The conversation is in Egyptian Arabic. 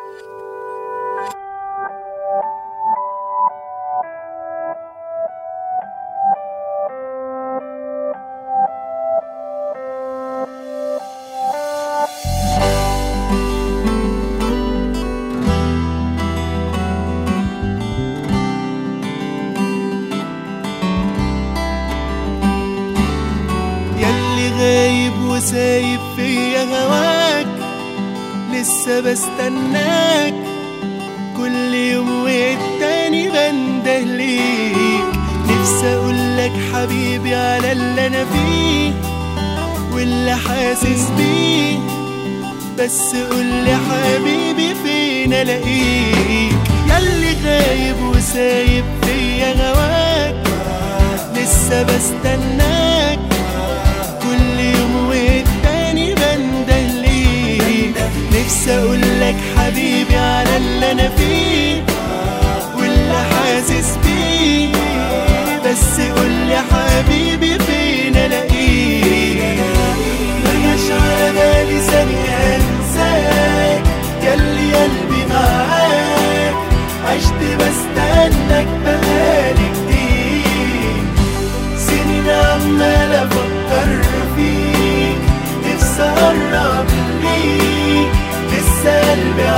ياللي غايب وسايب فيا هواك لسه بستناك كل يوم والتاني بنده ليك نفسي اقولك حبيبي على اللي انا فيه واللي حاسس بيه بس قولي حبيبي فين الاقيك ياللي غايب وسايب فيا هواك لسه بستناك كل يوم والتاني بنده ليك نفسي اقولك حبيبي على اللي انا فيه واللي حاسس بيه بس قولي حبيبي فين الاقيك مجاش على بالي ثانية انساك ياللي قلبي معاك عشت بستناك بقالي كتير سنين عمال افكر فيك نفسي اقرب ليك لسه قلبي